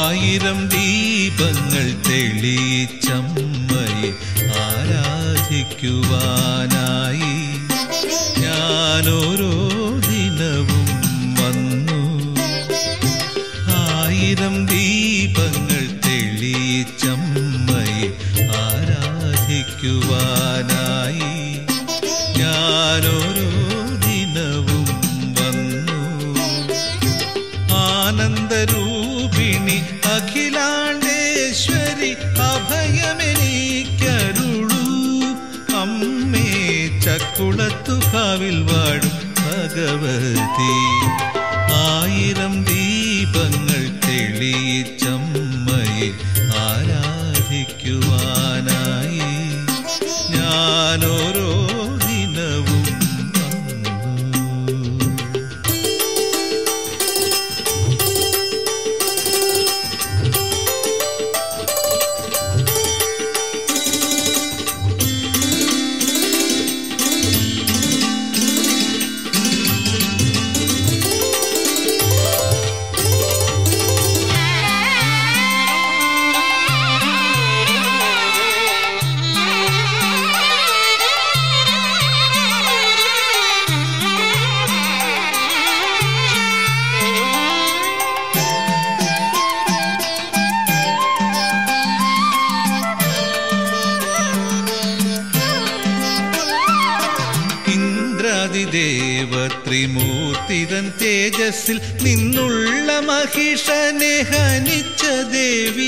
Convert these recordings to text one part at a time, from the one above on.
ആയിരം ദീപങ്ങൾ തെളിയിച്ചമ്മയെ ആരാധിക്കുവാനായി ഞാനോരോ ദിനവും വന്നു ആയിരം ദീപങ്ങൾ തെളിയിച്ചമ്മയെ ആരാധിക്കുവാനായി ഞാനോരോ ദിനവും വന്നു ആനന്ദരൂപിണി അഖിലാണ്ടേശ്വരി അഭയമെനിക്കരുളൂ അമ്മേ ചക്കുളത്തു കാവിൽ വാഴും ഭഗവതി ആയിരം ദീപങ്ങൾ തെളിയിച്ചമ്മയെ ആരാധിക്കുവാനായി ഞാനോരോ ദിനവും വന്നു ഇന്ദ്രാതിദേവ ത്രിമൂർത്തിതൻ തേജസ്സിൽ നിന്നുള്ള മഹിഷനെ ഹനിച്ച ദേവി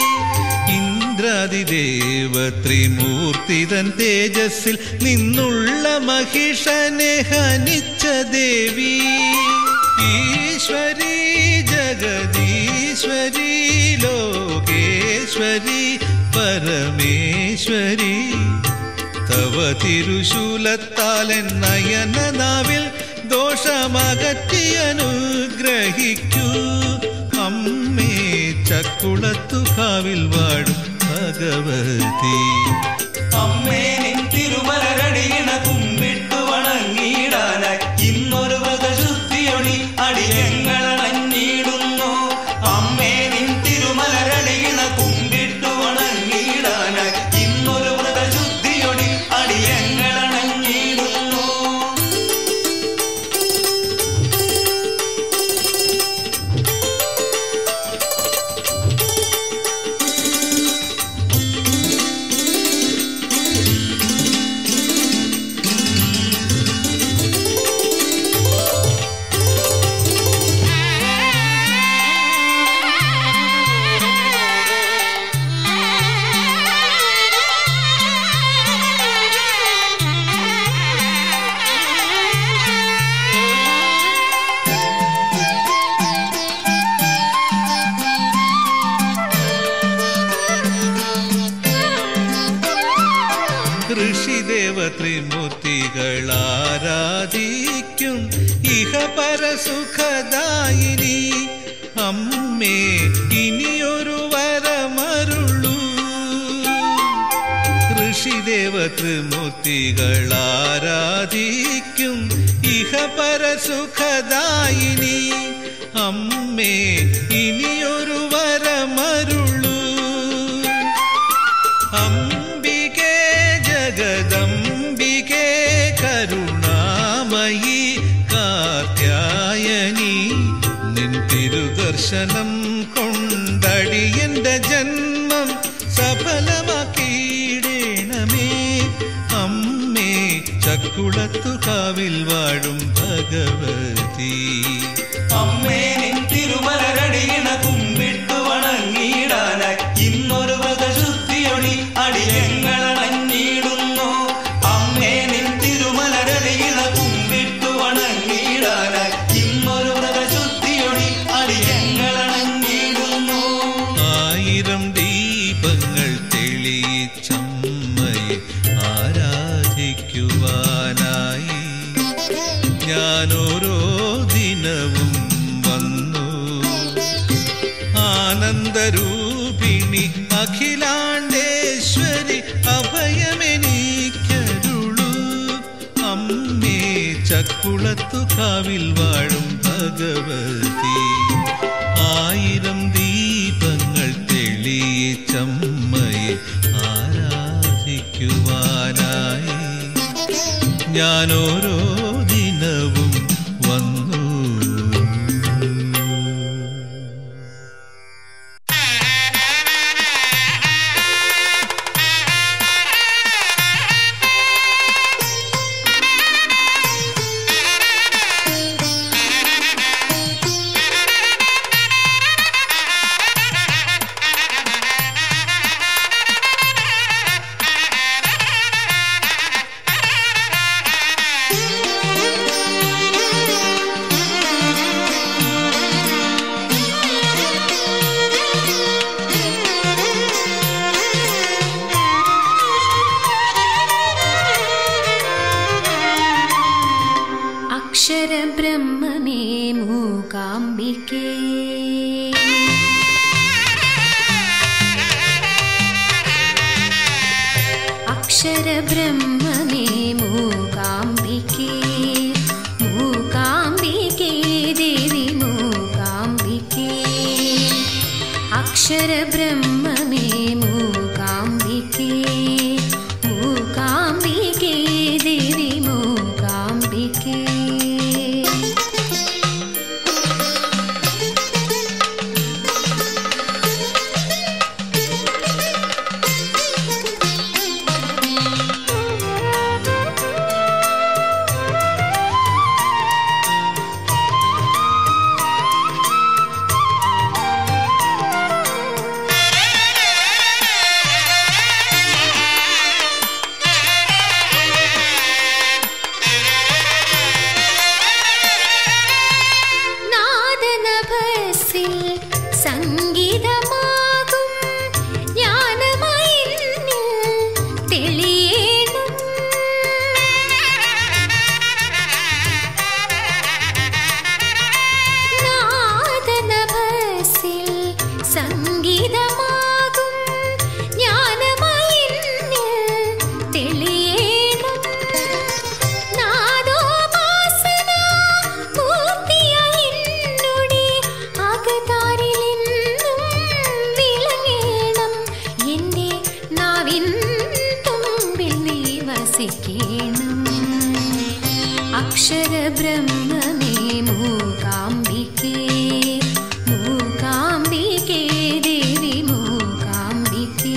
ഇന്ദ്രാതിദേവ ത്രിമൂർത്തിതൻ തേജസ്സിൽ നിന്നുള്ള മഹിഷനെ ഹനിച്ച ദേവി ഈശ്വരി ജഗദീശ്വരി ലോകേശ്വരി പരമേശ്വരി തവ തിരുശൂലത്താലൻ നയനനാവിൽ ദോഷമകറ്റി അനുഗ്രഹിക്കൂ അമ്മേ ചക്കുളത്തു കാവിൽ വാഴും ഭഗവതി അമ്മേ നിൻ തിരുമലരടിയണ കുമ്പിട്ടു വണങ്ങിയിടാനായി ഇന്നൊരു വ്രതശുദ്ധിയൊടി അടിയങ്ങളണഞ്ഞിടുന്നു അമ്മേ നിൻ തിരുമലരടിയണ കുമ്പിട്ടു വണങ്ങിയിടാനായി ഇന്നൊരു വ്രതശുദ്ധിയൊടി അടിയങ്ങളണഞ്ഞിടുന്നു ഋഷിദേവ ത്രിമൂർത്തികൾ ആരാധിക്കും ഇഹ പരസുഖദായിനി അമ്മേ ഇനിയൊരു വരമരുളൂ ഋഷിദേവ ത്രിമൂർത്തികൾ ആരാധിക്കും ഇഹ പരസുഖദായിനി അമ്മേ ഇനിയൊരു വരമരുളൂ അംബികേ ജഗദംബികേ കരുണാമയി കാത്യായനി നിൻ തിരുദർശനം കൊണ്ടടിയന്റെ ജന്മം സഫലമാക്കിയിടേണമേ അമ്മേ ചക്കുളത്തു കാവിൽ വാഴും ഭഗവതി അമ്മേ നിൻ തിരുമലരടിയണ കുമ്പിട്ടു വണങ്ങിയിടാനായി ഇന്നൊരു വ്രതശുദ്ധിയൊടി അടിയങ്ങളണഞ്ഞിടുന്നു അമ്മേ നിൻ തിരുമലരടിയണ കുമ്പിട്ടു വണങ്ങിയിടാനായി ഇന്നൊരു വ്രതശുദ്ധിയൊടി അടിയങ്ങളണഞ്ഞിടുന്നു ആയിരം ദീപങ്ങൾ തെളിയിച്ചമ്മയെ ആരാധിക്കുവാനായി ഞാനോരോ ദിനവും വന്നു ആനന്ദരൂപിണി അഖിലാണ്ടേശ്വരി അഭയമെനിക്കരുളൂ അമ്മേ ചക്കുളത്തു കാവിൽ വാഴും ഭഗവതി ആയിരം ദീപ കൊച്ചമ്മയെ ആരാധിക്കുവാനായി ഞാൻ ഓരോ ദിനവും വന്നു അക്ഷരബ്രഹ്മമേ മൂകാംബികേ അക്ഷരബ്രഹ്മമേ മൂകാംബികേ മൂകാംബികേ ദേവി മൂകാംബികേ അക്ഷരബ്രഹ്മമേ മൂകാംബികേ മൂകാംബികേ ദേവി മൂകാംബികേ നാദനഭസിൽ സംഗീതമാകും ജ്ഞാനമയിന്നിൽ തെളിയേണം നാദനഭസിൽ സംഗീതമാകും ജ്ഞാനമയിന്നിൽ തെളിയേണം നാദോപാസന പൂർത്തിയായി എന്നുടെ അകതാരിലെന്നും വിളങ്ങേണം. എൻ്റെ നാവിൻ തുമ്പിൽ നീ വസിക്കേണം. അക്ഷരബ്രഹ്മമേ മൂകാംബികേ മൂകാംബികേ ദേവി മൂകാംബികേ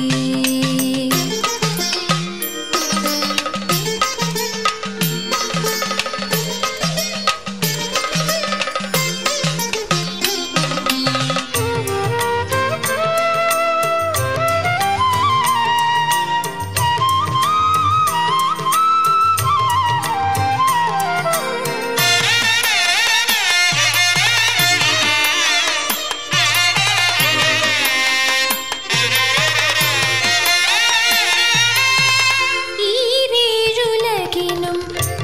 ഈരേഴുലകിനും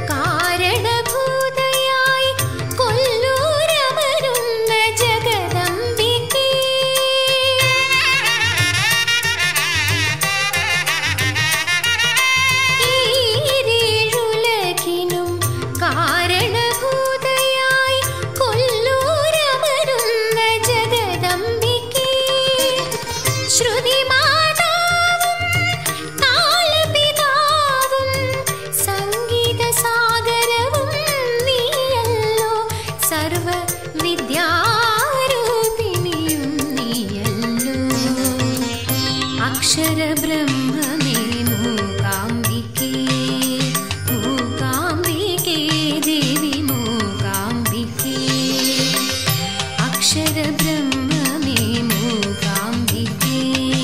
കാരണഭൂതയായി കൊല്ലൂരമരുന്ന ജഗദംബികേ ഈരേഴുലകിനും കാരണഭൂതയായി കൊല്ലൂരമരുന്ന ജഗദംബികേ ശ്രുതിമാതാവും താളപിതാവും സംഗീതസാഗരവും നീയല്ലോ സർവ വിദ്യാരൂപിണിയും നീയല്ലോ അക്ഷരബ്രഹ്മമേ മൂകാംബികേ മൂകാംബികേ ദേവി മൂകാംബികേ അക്ഷരബ്രഹ്മമേ മൂകാംബികേ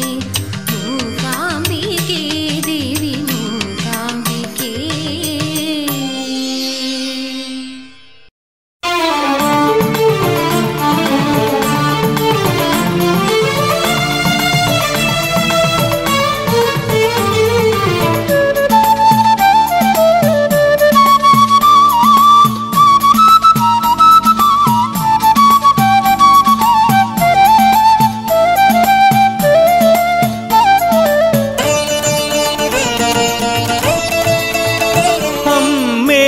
മൂകാംബികേ ദേവി മൂകാംബികേ അമ്മേ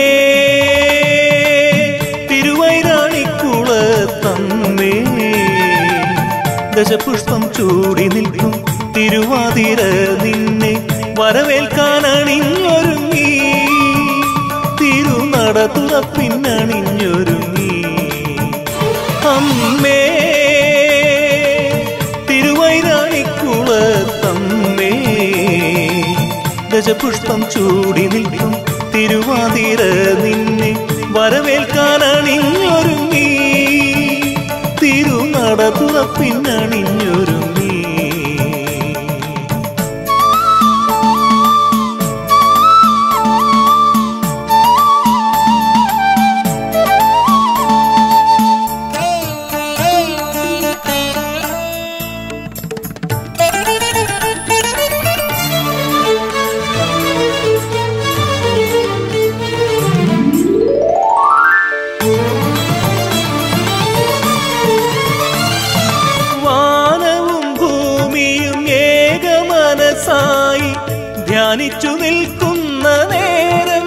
തിരുവൈരാണിക്കുളത്തമ്മേ ദശപുഷ്പം ചൂടി നിൽക്കും തിരുവാതിര നിന്നെ വരവേൽക്കാൻ അണിഞ്ഞൊരുങ്ങി തിരുനട തുറപ്പിന്നണിഞ്ഞൊരുങ്ങി അമ്മേ തിരുവൈരാണിക്കുളത്തമ്മേ ഗജപുഷ്പം ചൂടി നിൽക്കും തിരുവാതിര നിന്നെ വരവേൽക്കാൻ അണിഞ്ഞൊരുങ്ങി തിരുനട തുറപ്പിന്നണിഞ്ഞൊരുങ്ങി വാനവും ഭൂമിയും ഏകമനസായി ധ്യാനിച്ചു നിൽക്കുന്ന നേരം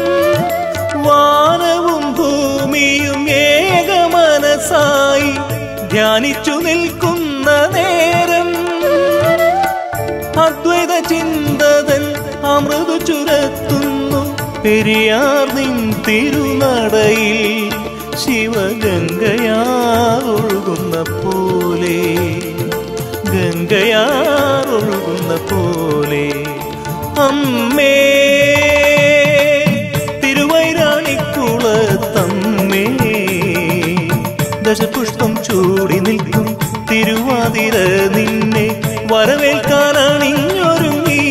വാനവും ഭൂമിയും ഏകമനസായി ധ്യാനിച്ചു നിൽക്കുന്ന നേരം അദ്വൈത ചിന്തതൻ അമൃതു ചുരത്തുന്നു പെരിയാർ നിൻ തിരുനടയിൽ ശിവഗംഗയാറൊഴുകുന്ന പോലെ ഗംഗയാറൊഴുകുന്ന പോലെ അമ്മേ തിരുവൈരാണിക്കുളത്തമ്മേ ദശപുഷ്പം ചൂടി നിൽക്കും തിരുവാതിര നിന്നെ വരവേൽക്കാൻ അണിഞ്ഞൊരുങ്ങി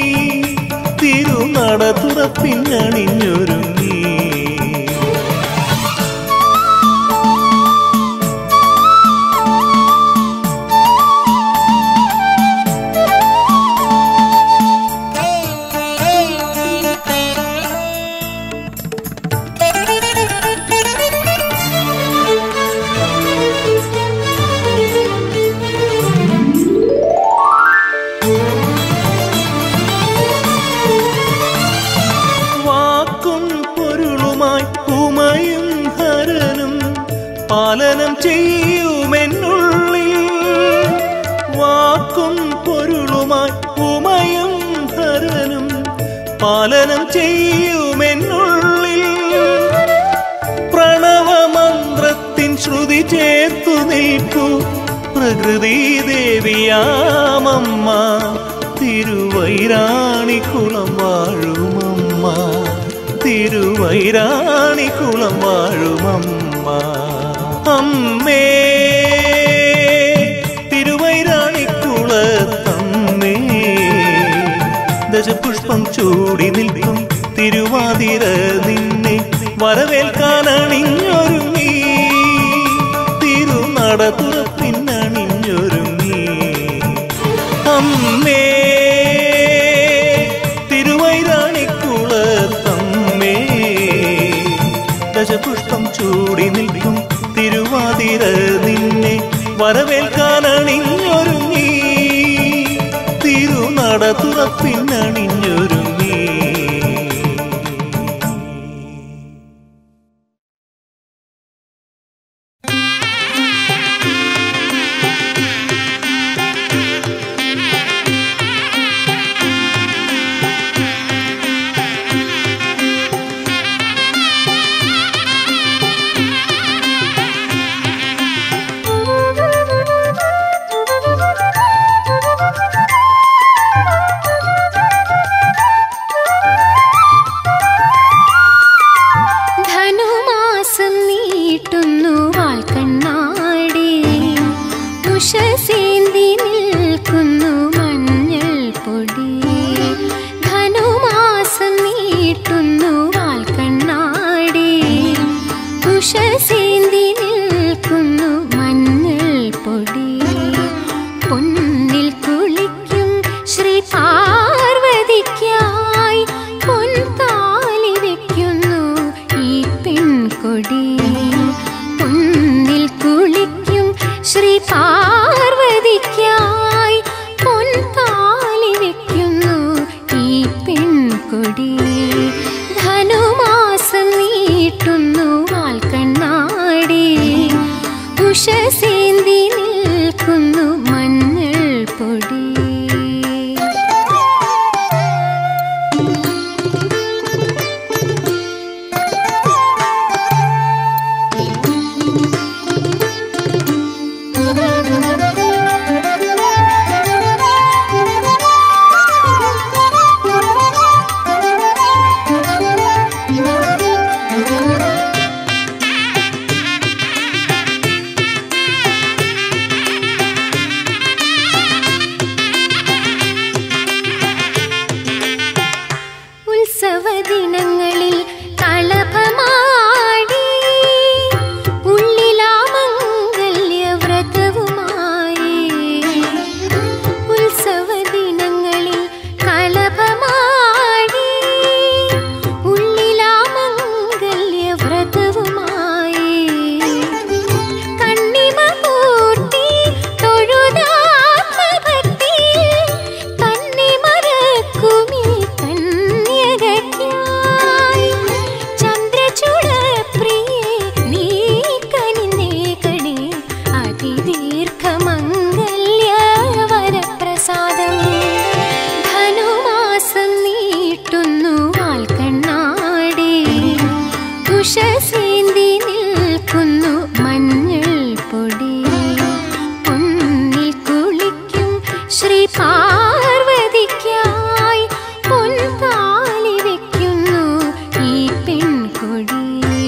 തിരുനട തുറപ്പിന്നണിഞ്ഞൊരുങ്ങി വാക്കും പൊരുളുമായി ഉമയും ഹരനും പാലനം ചെയ്യുമെന്നുള്ളിൽ വാക്കും പൊരുളുമായി ഉമയും ഹരനും പാലനം ചെയ്യുമെന്നുള്ളിൽ പ്രണവമന്ത്രത്തിൻ ശ്രുതി ചേർത്തു നിൽക്കൂ പ്രകൃതി ദേവിയാമമ്മ തിരുവൈരാണിക്കുളം വാഴുമമ്മ തിരുവൈരാണിക്കുളം വാഴുമമ്മ അമ്മേ തിരുവൈരാണിക്കുളത്തമ്മേ ദശപുഷ്പം ചൂടി നിൽക്കും തിരുവാതിര നിന്നെ വരവേൽക്കാൻ അണിഞ്ഞൊരുങ്ങി തിരുനട തുറപ്പിന്നണിഞ്ഞൊരുങ്ങി അമ്മേ തിരുവൈരാണിക്കുളത്തമ്മേ ദശപുഷ്പം ചൂടി നിൽക്കും തിരുവാതിര നിന്നെ വരവേൽക്കാൻ അണിഞ്ഞൊരുങ്ങി തിരുനട തുറപ്പിന്നണിഞ്ഞൊരുങ്ങി ധനുമാസം നീട്ടുന്നു വാൽക്കണ്ണാടി ഉഷസേന്തി നിൽക്കുന്നു മഞ്ഞൾ പൊടി ധനുമാസം നീട്ടുന്നു വാൽക്കണ്ണാടി ഉഷസേന്തി നിൽക്കുന്നു മഞ്ഞൾ പൊടി പൊന്നിൽ കുളിക്കും ശ്രീ പാർവതിക്കായി പൊൻതാലി വെക്കുന്നു ഈ പെൺകൊടി പൊന്നിൽ കുളിക്കും ശ്രീ പാർവതിക്കായി പൊൻതാലി വെക്കുന്നു ഈ പെൺകൊടി ധനുമാസം നീട്ടുന്നു വാൽക്കണ്ണാടി ഉഷസേന്തി നിൽക്കുന്നു മഞ്ഞൾ പൊടി പൊടി പൊന്നിൽ കുളിക്കും ശ്രീ പാർവതിക്കായി പൊൻതാലി വെക്കുന്നു ഈ പെൺകൊടി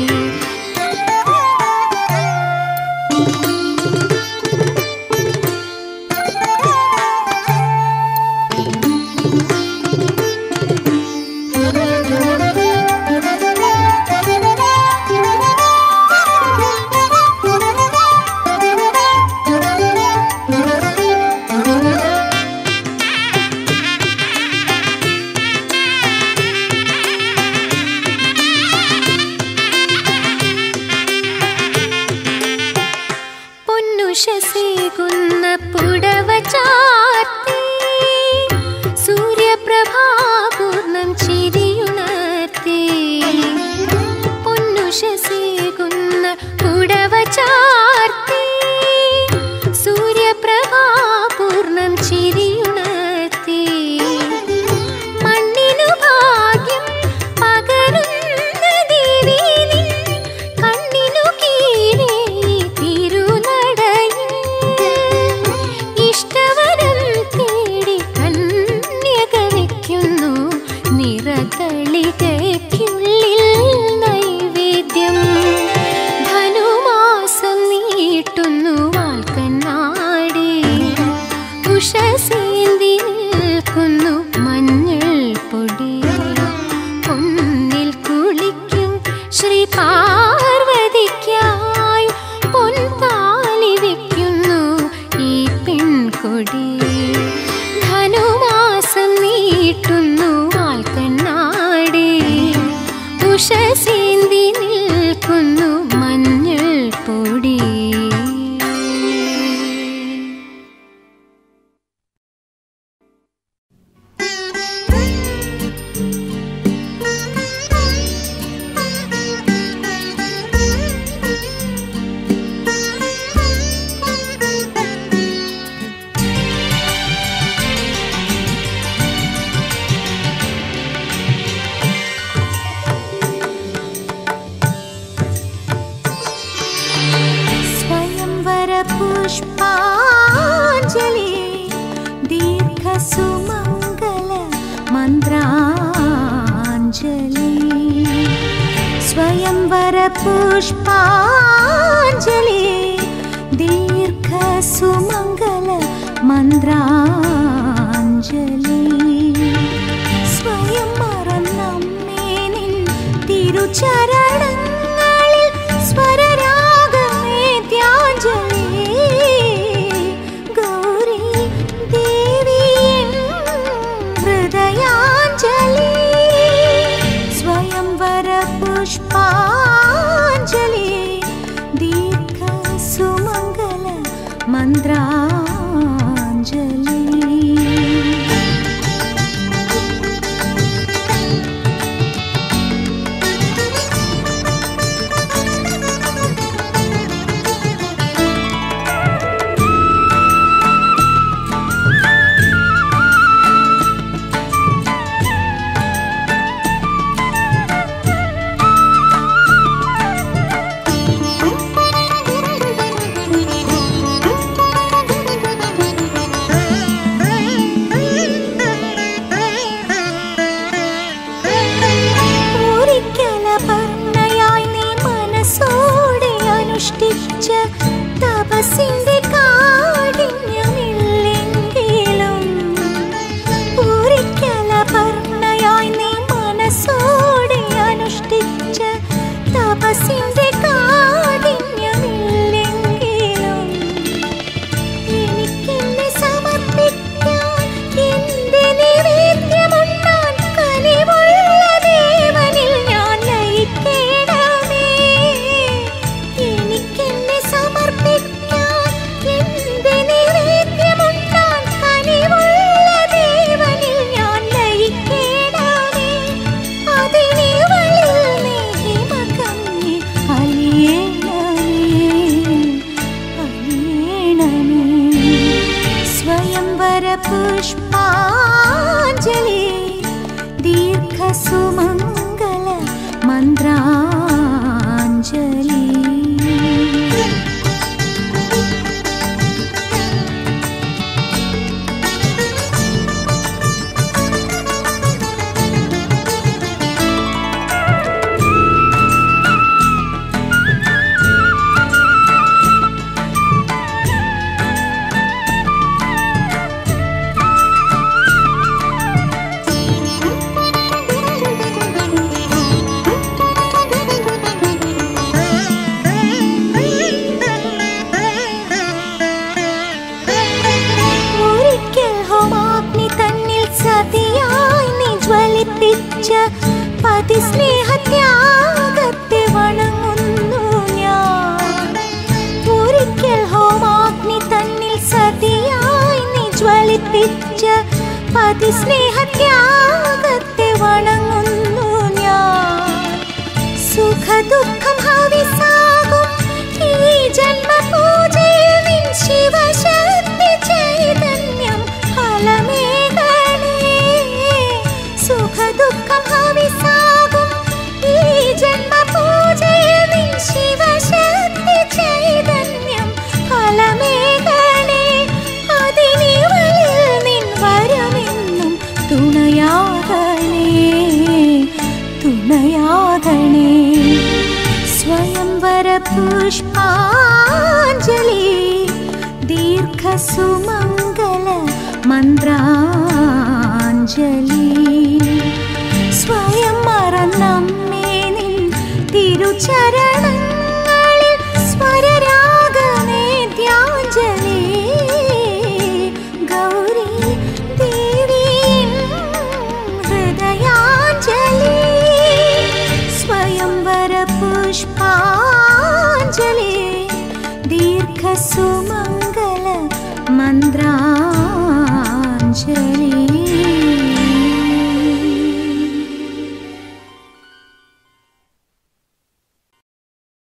പൊന്നുഷസേകുന്ന പുടവ ചാർത്തി സൂര്യപ്രഭാപൂർണം ചിരിയുണർത്തി പൊന്നുഷസേകുന്ന പുടവ ചാർത്തി സൂര്യപ്രഭാപൂർണം ചിരിയുണർത്തി മണ്ണിനു ഭാഗ്യം പകരുന്ന ദേവി നിൻ കണ്ണിനു കീഴേ തിരുനടയിൽ ഇഷ്ടവരം തേടി കന്യക വയ്ക്കുന്നു നിറതളികയ്ക്കുള്ളിൽ നൈവേദ്യം ധനുമാസം നീട്ടുന്നു വാൽക്കണ്ണാടി ഉഷസേന്തി നിൽക്കുന്നു മഞ്ഞൾ പൊടി പൊന്നിൽ കുളിക്കും ശ്രീ പാർവതിക്കായി പൊൻതാലി വെക്കുന്നു ഈ പെൺകൊടി ധനുമാസം നീട്ടുന്നു വാൽക്കണ്ണാടി ഉഷസേന്തി നിൽക്കുന്നു മഞ്ഞൾ പൊടി സ്വയംവര പുഷ്പാഞ്ജലി ദീർഘസുമംഗല മന്ത്രാഞ്ജലി സ്വയംവര പുഷ്പാഞ്ജലി ദീർഘസുമംഗല മന്ത്രാഞ്ജലി സ്വയം മറന്നമ്മേ നിൻ തിരുചരണങ്ങളിൽ സ്വരരാഗമേദ്യാഞ്ജലി ഗൗരി ദേവി എൻ ഹൃദയാഞ്ജലി സ്വയംവര പുഷ്പാഞ്ജലി ദീർഘസുമംഗല മന്ത്രാഞ്ജലി ഒരിക്കല പർണയായി നീ മനസ്സോടെ അനുഷ്ഠിച്ച തപസിന്റെ കാഠിന്യമില്ലെങ്കിലും ഒരിക്കല പർണയായി നീ മനസ്സോടെ അനുഷ്ഠിച്ച തപസിന്റെ കാഠിന്യമില്ലെങ്കിലും എനിക്കെന്നെ സമർപ്പിക്കാൻ എന്റെ നിവേദ്യമുണ്ടാൻ കനിവുള്ള ദേവനിൽ ഞാൻ ലയിക്കേണമേ എനിക്കെന്നെ സമർപ്പിക്കാൻ എന്റെ നിവേദ്യമുണ്ടാൻ കനിവുള്ള ദേവനിൽ ഞാൻ ലയിക്കേണമേ അതിനിവളിൽ നീ ഹിമകന്നി അലിയേണമേ അലിയേണമേ സ്വയംവര പുഷ്പാഞ്ജലി ദീർഘസുമംഗല മന്ത്രാഞ്ജലി പതിസ്നേഹത്യാഗത്തെ വണങ്ങുന്നു ഞാൻ ഒരിക്കൽ ഹോമാഗ്നി തന്നിൽ സതിയായി നീ ജ്വലിപ്പിച്ച പതിസ്നേഹത്യാഗത്തെ വണങ്ങുന്നു ഞാൻ സുഖദുഃഖം ഹവിസാകും ഈ ജന്മപൂജയിൽ നിൻ ശിവശക്തി ചൈതന്യം ഫലമേകണേ സുഖദുഃഖം ഹവിസാകും ഈ ജന്മപൂജയിൽ നിൻ ശിവശക്തി ചൈതന്യം ഫലമേകണേ അതിനിവളിൽ നിൻ വരമെന്നും തുണയാകണേ തുണയാകണേ സ്വയംവര പുഷ്പാഞ്ജലി ദീർഘസുമംഗല മന്ത്രാഞ്ജലി